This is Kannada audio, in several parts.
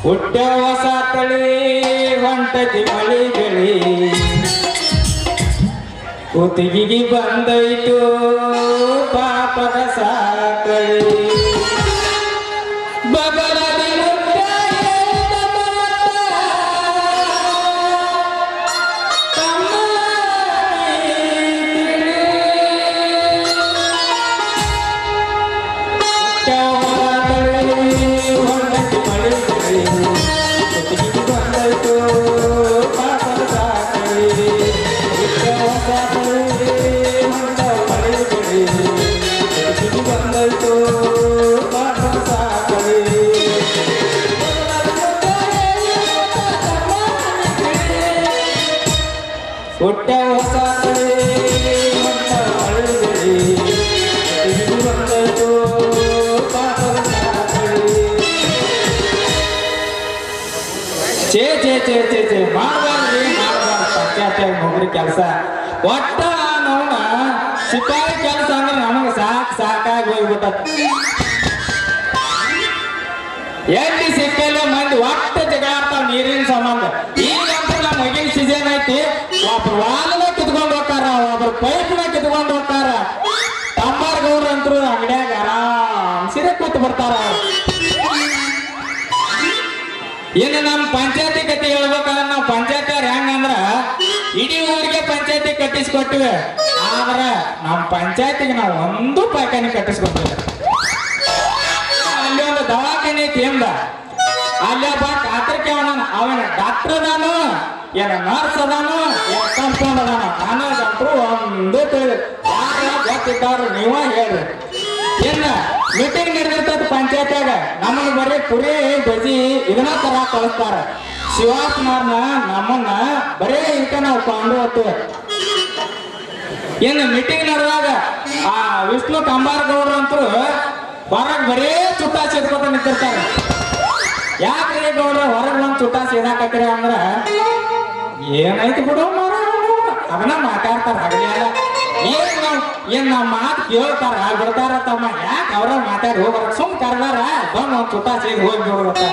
ಹುಟ್ಟ ಹೊಸ ತಳಿ ಹೊಂಟತಿ ಮಳಿ ಬೆಳಿ ಕುತ್ತಿಗೆಗೆ ಬಂದೈತು ಪಾಪದ ಸಾಕಳಿ ಬಗಲದಿ ಮುಟ್ಟ ಎದ್ದ ಮಾತ, ತಮ್ಮ ನೀತಿಳಿ. ಹುಟ್ಟ ಹೊಸ ಹೊಂಟ ಮಳೆಗಳಿ ಇದು ಬಂದೈತು ಪಾಪದ ಸಾಕಳಿ. ಚೇ ಚೇ ಚೇ ಚೇ ಚೇ ಮಾಡಬಾರ್ದು ಮಾಡಬಾರ್ದು ಪಂಚಾಯತ್ ನೌಕರಿ ಕೆಲಸ ಒಟ್ಟ ನವನ ಸಿಪಾಯಿ ಕೆಲಸ ಅಂದ್ರೆ ನಮಗೆ ಸಾಕ್ ಸಾಕಾಗಿ ಹೋಗ್ಬಿಟ್ಟತ್ ಎಲ್ಲಿ ಸಿಕ್ಕಲ್ಲ ಮಂದಿ ಒಟ್ಟ ಜಗಾಡ್ತಾವ ನೀರಿನ ಸಂಬಂಧ ಈಗಂತೂ ನಮ್ಮ ಮಗಿನ ಸೀಸನ್ ಐತಿ ಒಬ್ರು ವಾಲನ ಕಿತ್ಕೊಂಡು ಹೋಗ್ತಾರ ಒಬ್ರು ಪೈಪ್ನ ಕಿತ್ಕೊಂಡು ಹೋಗ್ತಾರ ತಂಬಾರ್ ಗೌಡ್ರ ಅಂತರು ಅಂಗಡ್ಯಾಗ ಆರಾಮ್ ಸಿರೆ ಕೂತ್ ಬರ್ತಾರ ಇನ್ನು ನಮ್ಮ ಪಂಚಾಯತಿ ಕತೆ ಹೇಳ್ಬೇಕಂದ್ರೆ ನಾವು ಪಂಚಾಯತಿ ಹೆಂಗಂದ್ರ ಇಡೀ ಊರಿಗೆ ಪಂಚಾಯತಿ ಕಟ್ಟಿಸ್ಕೊಟ್ಟಿವೆ ಆದ್ರ ನಮ್ಮ ಪಂಚಾಯತಿಗೆ ನಾವು ಒಂದು ಪಾಯ್ಕಾನಿ ಕಟ್ಟಿಸ್ಕೊಟ್ಟಿಲ್ಲ ಅಲ್ಲಿ ಒಂದು ದವಾಖಾನೆ ಐತಿ ಎಂದ ಅಲ್ಲಿ ಒಬ್ಬ ಕಾತ್ರಕ್ಕೆ ಅವನ ಅವನ ಡಾಕ್ಟರ್ ಅದಾನು ಏನ ನರ್ಸ್ ಅದಾನು ಏನ ಕಂಪೌಂಡ್ ಅದಾನು ಅನ್ನೋದಂತರೂ ಒಂದು ತಿಳಿ ಯಾರ ಗೊತ್ತಿದ್ದವ್ರು ನೀವ ಹೇಳ್ರಿ ಇನ್ನ ಮೀಟಿಂಗ್ ನಡೆದಿರ್ತದ ಪಂಚಾಯತ್ಯಾಗ ನಮ್ಮನ್ನ ಬರೀ ಪುರಿ ಬಜಿ ಇದನ್ನ ತರ ಕಳಿಸ್ತಾರ ಶಿವಾತ್ಮಾರ್ನ ನಮ್ಮನ್ನ ಬರೀ ಇಂಕ ನಾವು ಕೊಂಡು ಹೋಗ್ತೀವಿ ಇನ್ನು ಮೀಟಿಂಗ್ ನಡೆದಾಗ ಆ ವಿಷ್ಣು ಕಂಬಾರ ಗೌಡ್ರು ಅಂತೂ ಹೊರಗ್ ಬರೇ ಚುಟ್ಟ ಸೇದ್ಕೊತ ನಿಂತಿರ್ತಾರೆ ಯಾಕ್ರಿ ಗೌಡ್ರ ಹೊರಗ್ ಬಂದ್ ಚುಟ್ಟ ಸೇದಾಕತ್ತೀರ ಅಂದ್ರ ಏನಾಯ್ತು ಬಿಡು ಮಾರ ಅದನ್ನ ಮಾತಾಡ್ತಾರ ಹಗಲೆಲ್ಲ ಏನ್ ನಾವ್ ಏನ್ ನಾವ್ ಮಾತು ಕೇಳ್ತಾರ ಬಿಡ್ತಾರ ತಮ್ಮ ಯಾಕೆ ಅವ್ರ ಮಾತಾಡಿ ಹೋಗ್ಬಾರ ಸುಮ್ ಕರ್ದಾರ ಬಂದ್ ಒಂದ್ ಚುಟ್ಟ ಸೇದ್ ಹೋಗಿ ಬಿಡ್ಬೇಕ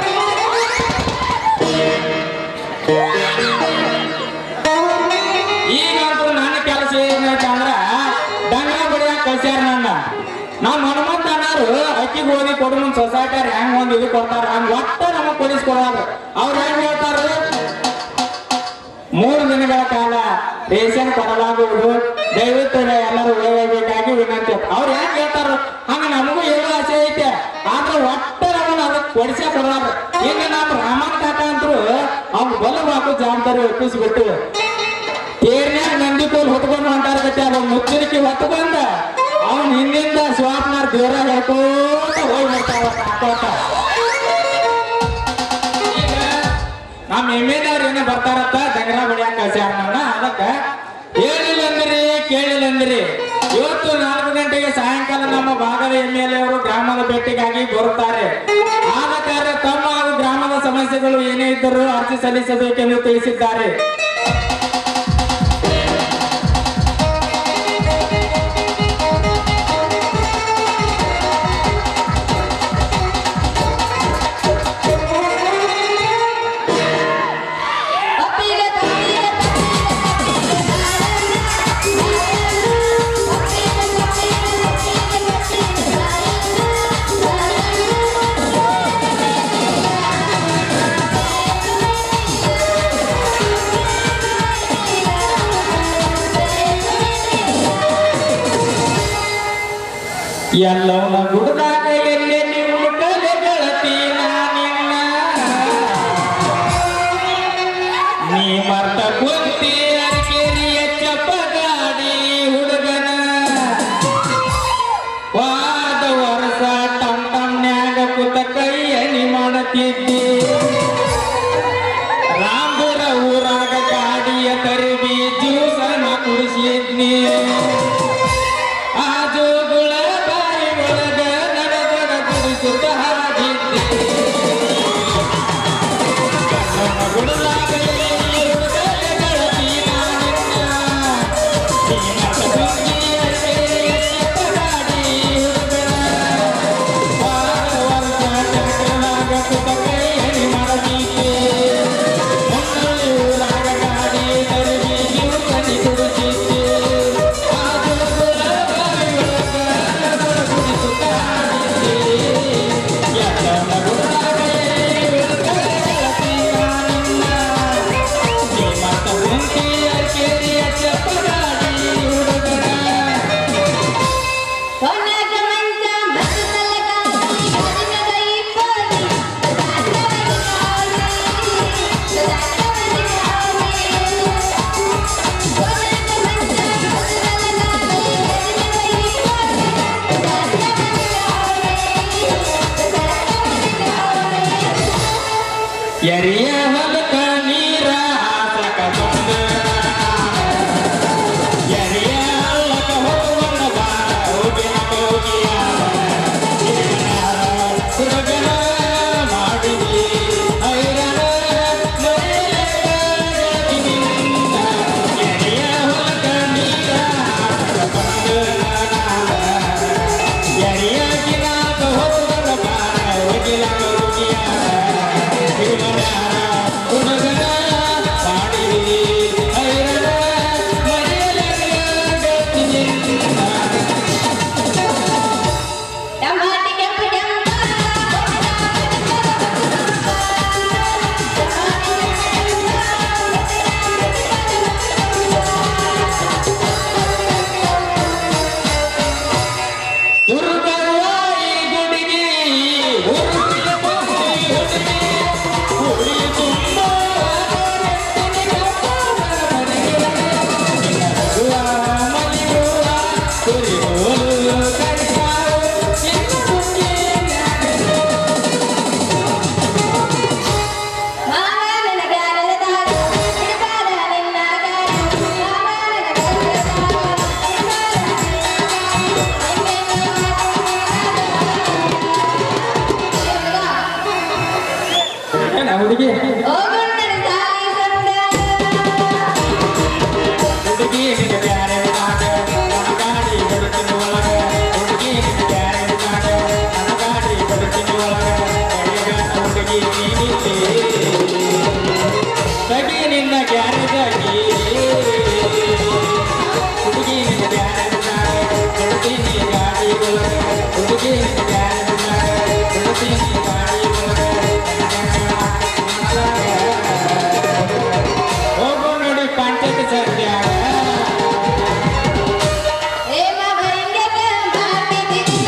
ಈಗಂತೂ ನನ್ನ ಕೆಲಸ ಏನೈತೆ ಅಂದ್ರ ದಂಗ ಬಡಿಯಾಕ ಕಳ್ಸ್ಯಾರ ನನ್ನ ನಮ್ಮ ಹನುಮಂತ ಅಣ್ಣಾರು ಅಕ್ಕಿಗೆ ಓದಿ ಕೊಡು ಮುಂದ್ ಸೊಸೈಟಿ ಹೆಂಗ್ ಒಂದ್ ಇದು ಕೊಡ್ತಾರ ಹಂಗ ಒಟ್ಟ ನಮಗ್ ಕೊಡಿಸ್ ಕೊಡೋದು ಅವ್ರು ಹೆಂಗ್ ಹೇಳ್ತಾರ ಮೂರು ದಿನಗಳ ಕಾಲ ರೇಷನ್ ಕೊಡಲಾಗುವುದು ದಯವಿಟ್ಟು ಎಲ್ಲರೂ ಒಯ್ಯಬೇಕಾಗಿ ವಿನಂತಿ ಅವ್ರು ಹೆಂಗ್ ಹೇಳ್ತಾರ ಹಂಗ ನಮಗೂ ಹೇಳೋ ಆಸೆ ಐತೆ ಆದ್ರೆ ಒಟ್ಟ ನಮ್ಮನ್ನ ಅದಕ್ಕೆ ಕೊಡಿಸೇ ಕೊಡೋದು ಇನ್ನು ನಮ್ಮ ರಾಮನ್ ಕಾಕ ಅಂತರು ಅವ್ನು ಬಲು ಹಾಕೋ ಜವಾಬ್ದಾರಿ ಒಪ್ಪಿಸ್ಬಿಟ್ಟು ತೇರ್ನ್ಯಾಗ ನಂದಿ ಕೋಲ್ ಹೊತ್ಕೊಂಡು ಹೊಂಟಾರ ಗಟ್ಟಿ ಅದ ಮುಚ್ಚರಿಕೆ ಹೊತ್ಕೊಂಡ ಅವನ್ ಹಿಂದಿಂದ ಸ್ವಾಪ್ನಾರ್ ದೇವ್ರ ಹೇಳ್ಕೋತ ಹೋಗಿ ಬರ್ತಾವ ಹಾಕೋತ ಈಗ ನಮ್ಮ ಎಮ್ಮೆದವ್ರು ಏನೋ ಬರ್ತಾರತ್ತ ದಗರ ಬಡಿಯಾಕ ಕಳ್ಸ್ಯಾರ ನನ್ನ ಅದಕ್ಕ ಹೇಳಿಲ್ಲ ಅಂದ್ರಿ ಕೇಳಿಲ್ಲ ಅಂದ್ರಿ ಇವತ್ತು ನಾಲ್ಕು ಗಂಟೆಗೆ ಸಾಯಂಕಾಲ ನಮ್ಮ ಭಾಗದ ಎಮ್ ಎಲ್ ಅವರು ಗ್ರಾಮದ ಭೇಟಿಗಾಗಿ ಬರುತ್ತಾರೆ ಆದ ಕಾರಣ ತಮ್ಮ ಹಾಗೂ ಗ್ರಾಮದ ಸಮಸ್ಯೆಗಳು ಏನೇ ಇದ್ದರೂ ಅರ್ಜಿ ಸಲ್ಲಿಸಬೇಕೆಂದು ತಿಳಿಸಿದ್ದಾರೆ ಅಪ್ಪಿಗೆ ತಪ್ಪಿಗೆ ಎಲ್ಲವನ್ನ ಗುಡ್ದಾಗ ಎಲ್ಲೆ ನೀವು ಕಲೆ ಗೆಳತಿ ನಾನಿನ್ನ ನೀ ಮರ್ತ ಕುಂತಿ ಅರ್ಕೆರಿಯ ಚಪ್ಪಗಾಡಿ ಹುಡುಗನ ವಾದ ವರ್ಷ ಟಮ್ ಟಮ್ನ್ಯಾಗ ಕುತ ಕೈಯಣಿ ಮಾಡತಿದ್ದಿ ರಾಂಬುರ ಊರಾಗ ಗಾಡಿಯ ತರಿಬಿ ಜ್ಯೂಸನ ಕುಡಿಸಿದ್ನಿ ಆ ಜೋಗುಳ ಬಾಯಿ ಒಳಗ ನಡೆದೊಡ ಕುಡಿಸುತ್ತ ಹಾಡಿದ್ದೆ ಕಣ್ಣನ ಗುಡಲಾಗ ಎಲ್ಲಿ ಹುಡುಗಲೆ ಗೆಳತಿ ನಾನಿನ್ನ. ಈ ಮತ ಸುಗ್ಗಿಯ ಸೇರಿಯ ಚಿಕ್ಕದಾಡಿ ಹುಡುಗನ. ವಾರ ವರ್ಷ ಚಕ್ರನಾಗ ಕುತ ಕೈ ಹಣಿ ಮಾಡದಿ ಹುಡುಗಿ ಹೋಗುಣ್ಣನ ಸಾಲಿ ಸಂದ ಹುಡುಗಿ ನಿನ್ನ ಬ್ಯಾರೆ ನಾಡ ನನ್ನ ಗಾಡಿ ಬದುಕಿನ ಒಳಗ ಹುಡುಗಿ ನಿನ್ನ ಬ್ಯಾರೆ ನಾಡ ನನ್ನ ಗಾಡಿ ಬದುಕಿನ ಒಳಗ ಕೈಗಾನ ಹುಡುಗಿ ನೀನಿಲ್ಲಿ ತಗಿ ನಿನ್ನ ಗ್ಯಾರೇಜಾಗಿ ಹುಡುಗಿ ನಿನ್ನ ಬ್ಯಾರೆ ನಾಡ ಬದುಕಿನ ಗಾಡಿ ಒಳಗ ಹುಡುಗಿ ನಿನ್ನ ಬ್ಯಾರೆ ನಾಡ ಬದುಕಿನ ಗಾಡಿ ಒಳಗ ಹೋಗು ನೋಡಿ ಪಂಚಾಯತ್ ಸದ್ಯಾಗ ಏ ಮಗ ಹಿಂಗ್ಯಾಕ ಮಾಡ್ತಿದ್ದಿ?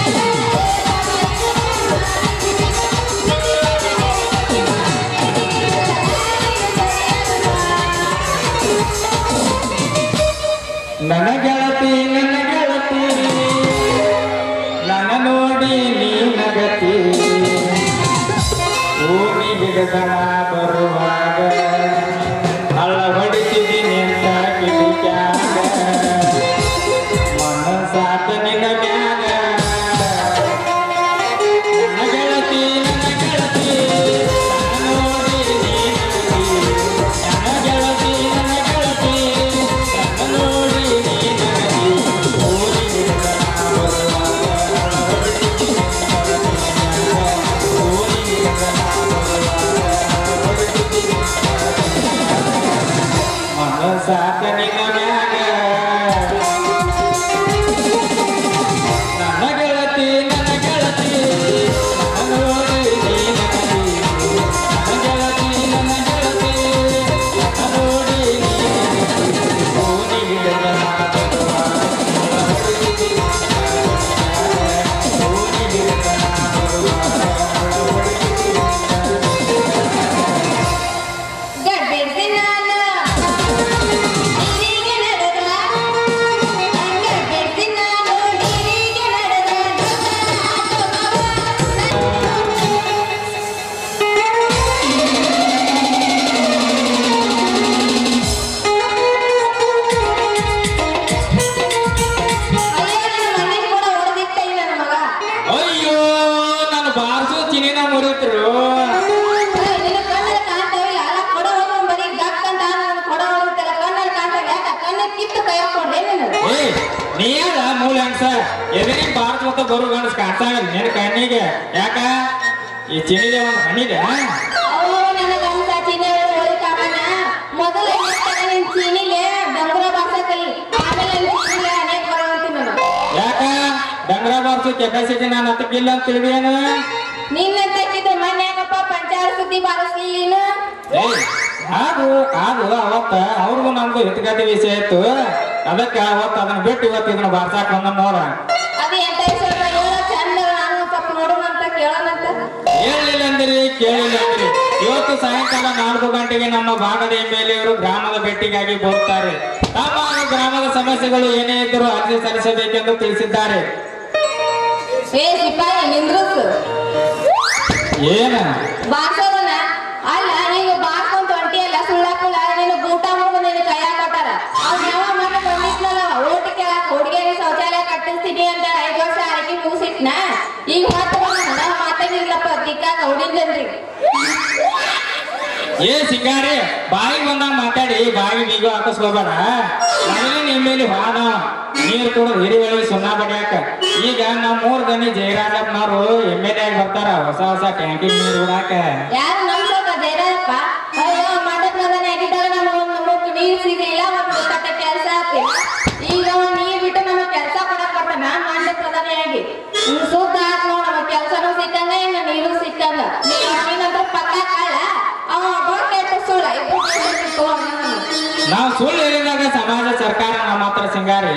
ನನ್ನ ಗೆಳತಿ ನನ್ನ ಗೆಳತಿ ನನ್ನ ನೋಡಿ ನೀ ನಗತಿ ಭೂಮಿ ಗಿಡದಳ ಬರುವಾಗ ಹಳ್ಳ ಹೊಡಿತಿದ್ದೀನಿ ಅಂತ ಕಿಡಿಕ್ಯಾಗ ಮನಸಾತ ನಿನ್ನ ಮ್ಯಾಗ ನನ್ನ ಗೆಳತಿ ನನ್ನ ಗೆಳತಿ ನನ್ನ ನೋಡಿ ನೀ ನಗತಿ ನನ್ನ ಗೆಳತಿ ನನ್ನ ಗೆಳತಿ ನನ್ನ ನೋಡಿ ನೀ ನಗತಿ ಭೂಮಿ ಗಿಡದಳ ಬರುವಾಗ ಹಳ್ಳ ಹೊಡಿತಿದ್ದೀನಿ ಅಂತ ಭೂಮಿ ಗಿಡದಳ ಮನಸಾಕ ನಿನ್ನ ಮ್ಯಾಗ ನನ್ನ ಗೆಳತಿ ನನ್ನ ಗೆಳತಿ ನನ್ನ ನೋಡಿ ನೀ ನಗತಿ ನನ್ನ ಗೆಳತಿ ನನ್ನ ಗೆಳತಿ ನನ್ನ ನೋಡಿ ನೀ ನಗತಿ ಓನಿ ಗಿಡದ ಬರುವಾಗ ಓನಿ ಗಿಡದ ಗಡ್ಬಿಡ್ಸಿ ನಾನು ನೀರಿಗೆ ನಡೆದ್ರ ಗಡ್ಬಿಡ್ಸಿ ನಾನು ನೀರಿಗೆ ನಡೆದ್ರ ಅಯ್ಯೋ ನನ್ನ ಮನೆ ಕೂಡ ಹೊಡೆದಿಟ್ಟ ನನ್ನ ಮಗ ಅಯ್ಯೋ ನನ್ನ ಬಾರ್ಸು ಚಿನಿನ ಮುರಿತ್ರು ನಿನ್ನ ಕಣ್ಣಲ್ಲಿ ಕಾಣ್ತಾವಿಲ್ಲ ಅಲ್ಲ ಕೊಡ ಹೋಗಿ ಬರೀ ಗಕ್ ಅಂತ ನಾನು ಕೊಡ ಹೋಗ್ತಲ್ಲ ಕಣ್ಣಲ್ಲಿ ಕಾಣ್ತಾವ ಯಾಕ ಕಣ್ಣ ಕಿತ್ತು ಕೈ ಹಾಕೊಂಡೆ ನೀನು ಏ ನೀರ ಮೂಲ ಅನ್ಸ ಎದುರಿಗೆ ಬಾರ್ಸ್ ಮತ್ತ ಬರು ಗಣಸ್ ಕಾಣ್ತಾಗಲ್ಲ ನಿನ್ನ ಕಣ್ಣಿಗೆ ಯಾಕ ಈ ಚಿನಿದೆ ಒಂದು ಹಣ್ಣಿದೆ ಅವ್ರು ನನ್ನ ಗಂಡ ಚೀನಿ ಹೋಳಿಕಾಮನ ಮೊದಲು ಏನಿರ್ತಾನೆ ನಿನ್ ಚೀನಿಲೆ ಡಂಗುರ ಬಾರ್ಸಕಲಿ ಆಮೇಲೆ ನಿನ್ ಚೀನಿಲೆ ಅನೇಕ ಬರುವಂತಿ ನಾನು ಯಾಕ ಡಂಗ್ರ ಬಾರ್ಸು ಕೆಪಾಸಿಟಿ ನಾನು ಹತ್ತಕ್ಕಿಲ್ಲ ಅಂತ ತಿಳಿದೇನು ನಿನ್ನ ತಕ್ಕಿದ ಮನ್ಯಾಗಪ್ಪ ಪಂಚಾಯತ್ ಸುದ್ದಿ ಬಾರಿಸ್ಲಿಲ್ಲ ನೀನು ಏ ಅದು ಅದು ಅವತ್ತ ಅವ್ರಿಗೂ ನಮ್ಗೂ ಹಿತಗತಿ ವಿಷಯ ಇತ್ತು ಅದಕ್ಕೆ ಅವತ್ತು ಅದನ್ನ ಬಿಟ್ಟು ಇವತ್ತು ಇದನ್ನ ಬಾರ್ಸಾಕ್ ಬಂದ ನೋಡ ಅದು ಎಂತ ಸ್ವಲ್ಪ ಹೇಳೋ ಚಂದ ನಾನು ಸ್ವಲ್ಪ ನೋಡೋಣ ಅಂತ ಕೇಳೋಣಂತ ಹೇಳಿಲ್ಲ ಅಂದಿರಿ ಕೇಳಿಲ್ಲ ಅಂದಿರಿ ಇವತ್ತು ಸಾಯಂಕಾಲ ನಾಲ್ಕು ಗಂಟೆಗೆ ನಮ್ಮ ಭಾಗದ ಎಂ ಎಲ್ ಎವರು ಗ್ರಾಮದ ಭೇಟಿಗಾಗಿ ಬರುತ್ತಾರೆ ತಮ್ಮ ಹಾಗೂ ಗ್ರಾಮದ ಸಮಸ್ಯೆಗಳು ಏನೇ ಇದ್ದರೂ ಅರ್ಜಿ ಸಲ್ಲಿಸಬೇಕೆಂದು ತಿಳಿಸಿದ್ದಾರೆ ಏ ಸಿಪಾಯಿ ನಿಂದ್ರಸ್ ಏನ ಬಾರ್ಸೋದನ ಅಲ್ಲ ನೀನು ಬಾರ್ಕೊಂತ ಹೊಂಟಿಯಲ್ಲ ಸುಳ್ಳಾಕುಳ ನೀನು ಊಟ ಮುಗಿದು ನಿನ್ನ ಕೈಯಾಗ ಕೊಟ್ಟಾರ ಅವ್ನ ಯಾವ ಮನೆ ಬಂದಿದ್ನಲ್ಲ ಓಟ್ ಕೇಳಕ್ ಹುಡುಗಿಯರಿಗೆ ಶೌಚಾಲಯ ಕಟ್ಟಿಸ್ತೀನಿ ಅಂತ ಐದು ವರ್ಷ ಆಯ್ಕೆ ಮುಗಿಸಿಟ್ನ ಈಗ ಮತ್ತೆ ಬಂದ ಮಾತಾಡಿಲ್ಲಪ್ಪ ದಿಕ್ಕಾಗ ಹುಡಿದ್ರಿ ಏ ಸಿಂಗಾರಿ ಬಾಯಿಗೆ ಬಂದಾಗ ಮಾತಾಡಿ ಬಾಯಿ ಬೀಗ ಹಾಕಿಸ್ಕೋಬೇಡ ಮೊದಲೇ ನಿಮ್ಮ ಮೇಲೆ ಹಾನ ನೀರು ಕೂಡ ಹಿರಿಯೊಳಗೆ ಸುಣ್ಣ ಬಡಿಯಾಕ ಈಗ ನಮ್ಮ ಮೂರ್ ದನಿ ಜಯರಾಜಪ್ಪನವರು ಎಮ್ ಎಲ್ ಎ ಆಗಿ ಬರ್ತಾರ ಹೊಸ ಹೊಸ ಟ್ಯಾಂಕಿಗೆ ನೀರು ಬಿಡಾಕ ಯಾರು ನಮ್ಸೋಕ ಜೈರಪ್ಪ ಅಯ್ಯೋ ಮಾಡಕ್ ಮದನ ಆಗಿದ್ದಾಗ ನಮ್ಗೆ ನಮಗ್ ನೀರ್ ಸಿಗಲಿಲ್ಲ ಒಂದು ಕಟ್ಟ ಕೆಲಸ ಆಗ್ತಿಲ್ಲ ಈಗ ಅವ ನೀರ್ ಬಿಟ್ಟು ನಮಗ್ ಕೆಲಸ ಕೊಡಕ್ ಕೊಟ್ಟ ನಾನ್ ಮಾಡ್ದೆ ಪ್ರಧಾನಿಯಾಗಿ ಹಿಂಗ್ ಸುದ್ದ ಆತ್ ನೋಡ್ ನಮಗ್ ಕೆಲ್ಸನೂ ಸಿಕ್ಕಂಗ ಇನ್ನು ನೀರು ಸಿಕ್ಕಂಗ ನೀನಂತ್ರ ಪಕ್ಕ ಕಾಳ ಅವ ಒಬ್ಬ ಕೆಟ್ಟ ಸುಳ್ಳ ಇಬ್ರು ಕೆಟ್ಟ ತಗೊಂಡ್ ನಾವು ಸುಳ್ಳು ಹೇಳಿದಾಗ ಸಮಾಜ ಸರ್ಕಾರ ನಮ್ಮ ಹತ್ರ ಸಿಂಗಾರಿ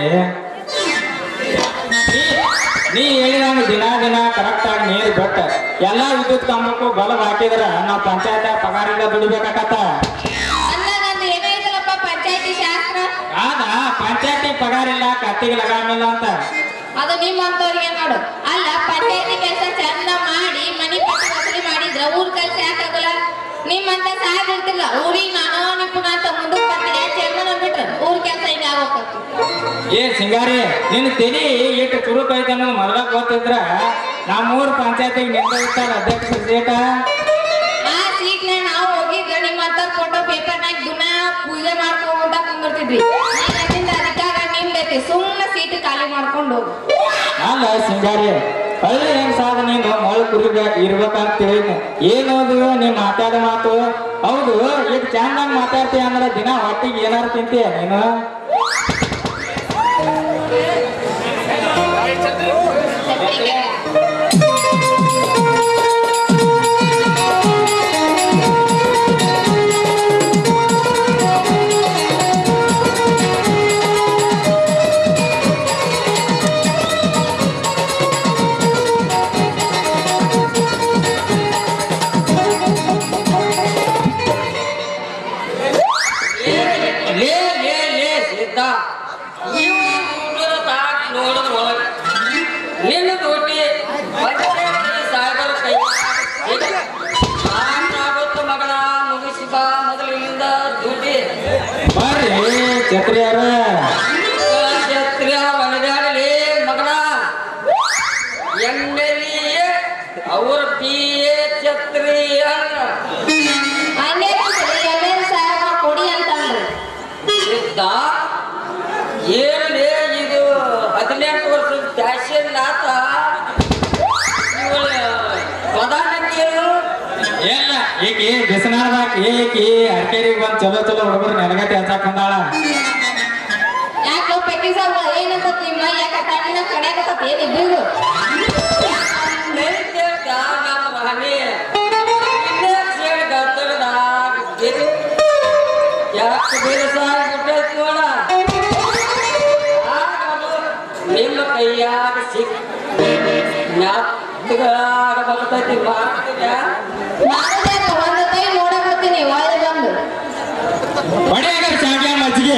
ನೀ- ನೀ ಹೇಳಿದಂಗ ದಿನ ದಿನ ಕರೆಕ್ಟ್ ಆಗಿ ನೀರು ಬಿಟ್ಟ ಎಲ್ಲಾ ವಿದ್ಯುತ್ ಕಂಬಕ್ಕೂ ಬಲ್ಬ್ ಹಾಕಿದ್ರ ನಾವು ಪಂಚಾಯತ್ ಪಗಾರಿಂದ ದುಡಿಬೇಕಾಕತ್ತ ಅಂದಾಗ ಏನೈತಲ್ಲಪ್ಪ ಪಂಚಾಯತಿ ಶಾಸ್ತ್ರ ಆದ ಪಂಚಾಯತಿ ಪಗಾರ ಇಲ್ಲ ಕತ್ತಿಗೆ ಲಗಾಮಿಲ್ಲ ಅಂತ ಅದು ನಿಮ್ಮಂತವ್ರಿಗೆ ನೋಡು ಅಲ್ಲ ಪಂಚಾಯತಿ ಕೆಲಸ ಚಂದ ಮಾಡಿ ಮನಿ ಪಟ್ಟ ವಸೂಲಿ ಮಾಡಿದ್ರ ಊರ್ ಕೆಲಸ ಯಾಕಾಗಲ್ಲ ನಿಮ್ಮಂತ ಸಾಹೇಬ್ ಇರ್ತಿಲ್ಲ ಊರಿಗೆ ನಾನು ನಿಪುಣ ಅಂತ ಮುಂದಕ್ಕೆ ಬರ್ತೀನಿ ಚೇರ್ಮನ್ ಬಿಟ್ರ ಊರ್ ಕೆಲಸ ಹಿಂಗ ಆಗ್ಬೇಕು ಏ ಸಿಂಗಾರಿ ನಿನ್ನ ತೆಲಿ ಎಷ್ಟು ಚುರುಕು ಐತೆ ಅನ್ನೋದು ಮೊದಲ ಗೊತ್ತಿದ್ರ ನಮ್ಮೂರ್ ಪಂಚಾಯತಿಗೆ ನಿಂತ ಅಧ್ಯಕ್ಷ ಸೀಟ ಆ ಸೀಟ್ನ ನಾವು ಬಿಡ್ರಿ ಅಲ್ಲಿಂದ ಅದಕ್ಕಾಗ ನಿಮ್ದೈತಿ ಸುಮ್ಮನೆ ಸೀಟ್ ಖಾಲಿ ಮಾಡ್ಕೊಂಡು ಹೋಗು ಅಲ್ಲ ಸಿಂಗಾರಿ ಹಳ್ಳಿ ಹೆಂಗ್ ಸಾಧ ನೀನು ಮೊಳ ಕುರಿಗ ಇರ್ಬೇಕಂತ ತಿಳಿದ್ನಿ ಏನೋದು ನೀನ್ ಮಾತಾಡೋ ಮಾತು ಹೌದು ಈಗ ಚಂದಂಗ್ ಮಾತಾಡ್ತೀಯ ಅಂದ್ರೆ ದಿನ ಹೊಟ್ಟಿಗೆ ಏನಾರು ತಿಂತೀಯ ನೀನು ಸತ್ತಿಗೆ. ಲೇ ಲೇ ಲೇ ಸಿದ್ಧ ಇವು ಊಟದ ತಾಟ್ ನೋಡಿದ ಒಳಗೆ ನಿನ್ನ ದುಡ್ಡಿ ಸಾಹೇಬರ ಕೈ ಆಗುತ್ತೆ ಮಗನ ಮುಗಿಸಿ ಬಾ ಮೊದಲಿನಿಂದ ದುಡ್ಡಿ ಬರ್ರಿ ಛತ್ರಿಯಾರ ಛತ್ರಿಯ ಒಣಗಾಡಲಿ ಮಗನ ಎಮ್ಮೆಲಿಯೇ ಅವ್ರ ಪಿ ಎ ಛತ್ರಿ ಅಂದ್ರ ಹಂಗೆ ಎಲ್ಲರೂ ಸಾಹೇಬ ಕೊಡಿ ಅಂತಂದ್ರು ಸಿದ್ಧ ಏನೇ ಇದು ಹದಿನೆಂಟು ವರ್ಷದ ಫ್ಯಾಷನ್ ಆತ ಇವಳ ಪ್ರಧಾನಕ್ಕೆ ಎಲ್ಲ ಈಕಿ ಬಿಸಿನಾಳದಾಗ ಈಕಿ ಅರ್ಕೇರಿಗೆ ಬಂದ್ ಚಲೋ ಚಲೋ ಹುಡುಗರು ನೆನಗಟ್ಟಿ ಹಚ್ಚಾಕ್ ಬಂದಾಳ ಯಾಕೆ ಪೆಟ್ಟಿ ಸಾಹೇಬ ಏನಂತ ನಿಮ್ಮ ಯಾಕೆ ತಣ್ಣ ಕಡೆಯಾಗತ್ತ ಏನಿದ್ದು ನೈತ್ಯಕ್ಕ ನಮ್ಮ ಮನೆ ಇನ್ನೇ ಸೇರಿ ಗದ್ದಲದಾಗ ಗಿರಿ ಯಾಕೆ ಬಿರುಸಾಗ್ಬಿಟ್ಟೈತಿ ನೋಡ ಆಗ ನಿಮ್ಮ ಕೈಯಾಗ ಸಿಕ್ ಜ್ಞಾಪಕದಾಗ ಬರ್ತೈತಿ ಮಾಡ್ತೀರಾ ನಾನು ಒಂದು ಕೈ ನೋಡಕ್ ಬರ್ತೀನಿ ಒಳ್ಳೆ ಬಂದು ಹೊಡೆಯಾಗ ಚಾಗ್ಯ ಮಜ್ಜಿಗೆ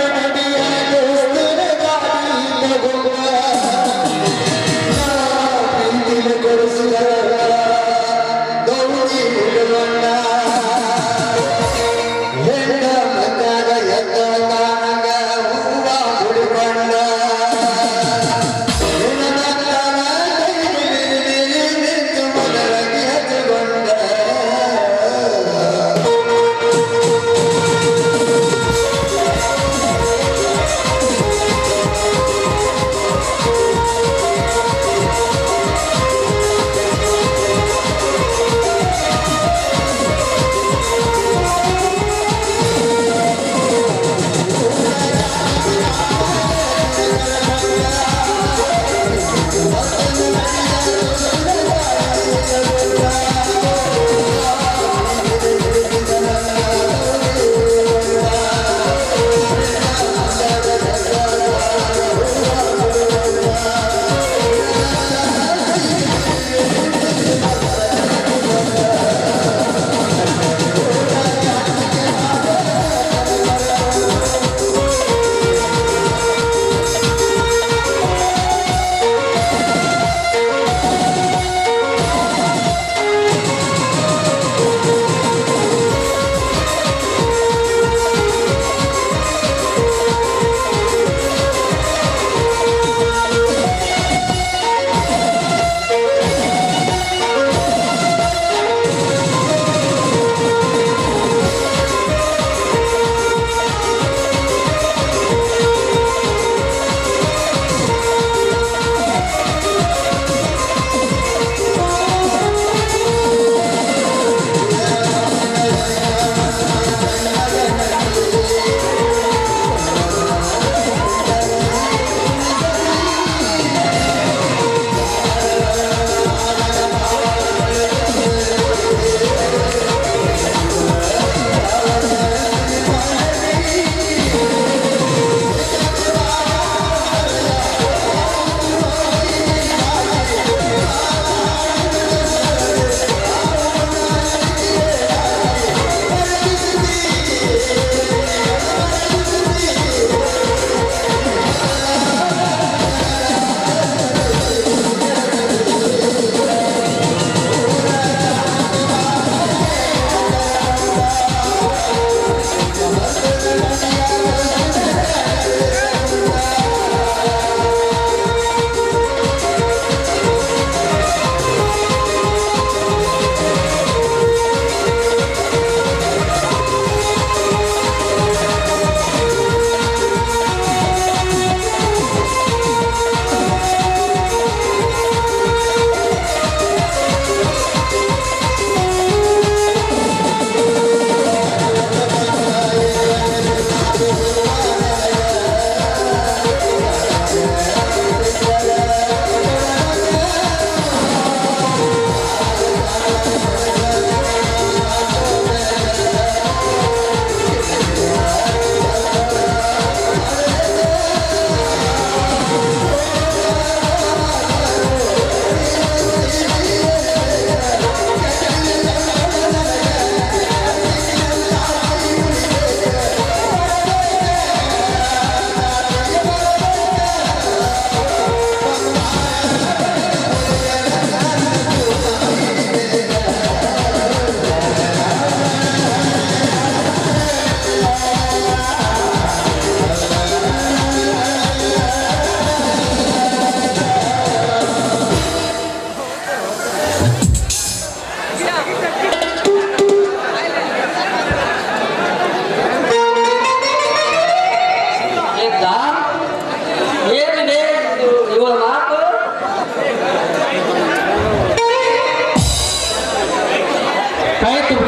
ಬರ್ತಿನ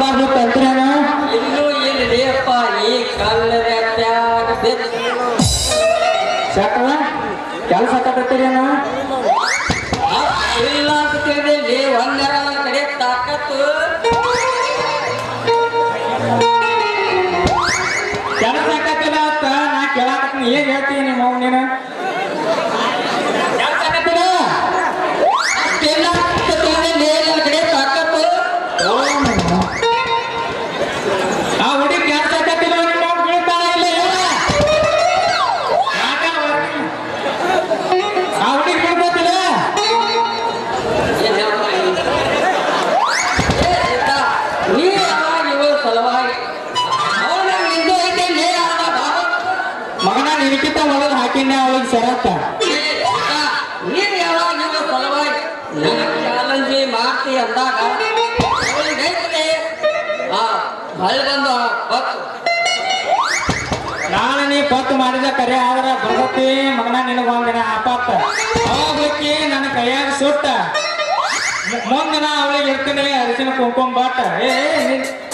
ಬಿಡಬಾರ್ದು ತಂತ್ರೇನು ಇನ್ನೂ ಇಲ್ಲಪ್ಪ ಈ ಕಲ್ಲರ್ಯಾಗ ಬಿದ್ದು ಸಾಕವ ಕೆಲಸ ಕಟ್ಟತ್ತೀರೇನು ಇಲ್ಲ ಅಂತ ತಿಳಿದಿಲ್ಲಿ ಒಂದರ ನನ್ನ ಕಡೆ ತಾಕತ್ತು ಕೆಲಸ ಕಟ್ಟಿಲ್ಲ ಅಂತ ನಾ ಕೇಳಾಕತ್ತೀನಿ ಏನ್ ಹೇಳ್ತೀನಿ ನಿಮ್ಮ ಅವ್ವ ನೀನು ಕೆಲಸ ಕಟ್ಟಿಲ್ಲ ಇಲ್ಲ ಅಂತ ತಿಳಿದಿಲ್ಲಿ ನನ್ನ ಕಡೆ ತಾಕತ್ತು ಆ ಹುಡುಗಿ ಕೆಲಸ ಕಟ್ಟಿಲ್ಲ ನಿಮ್ಮ ಅವ್ವ ಬೀಳ್ತಾಳ ಇಲ್ಲ ಹೇಳ ಯಾಕ ಅವ್ರು? ಆ ಹುಡುಗಿ ಬಿಡ್ಬೇಕಿಲ್ಲ ಏನ್ ಹೇಳ್ತಾ ಇದ್ದೀನಿ? ಏ ಸಿದ್ಧ, ನೀ ಯಾವಾಗ ಇವಳ ಸಲುವಾಗಿ ಅವನ ನಿಂದು ಐತೆ ಲೇ ಅಣ್ಣ ಬಾಬಾ. ಮಗನ ನಿನಕಿಂತ ಮೊದಲು ಹಾಕಿನ್ನೆ ಅವಳಿಗೆ ಶರತ್ತ ಏ ಸಿದ್ಧ, ನೀನ್ ಯಾವಾಗ ಇವಳ ಸಲುವಾಗಿ ನನಗೆ ಚಾಲೆಂಜ್ ಮಾಡ್ತಿ ಅಂದಾಗ ಅವಳಿಗೆ ಐತೆ ಆ ಹೊಳೆ ಬಂದು ಹೊತ್ತು ನಾಳೆ ನೀ ಪತ್ತು ಮಾಡಿದ ಕರೆ ಆದ್ರ ಬರ್ತತಿ ಮಗನ ನಿನಗೊಂದಿನ ಆಪಾತ ಅವಾಗ ಹೋಗಿ ನನ್ನ ಕೈಯಾಗ ಸುಟ್ಟ ಮುಂದಿನ ಅವಳಿಗೆ ಇರ್ತೀನಿ ಅರಿಶಿನ ಕುಂಕುಮ ಬಾಟ ಏ ಏ, ನೀನ್-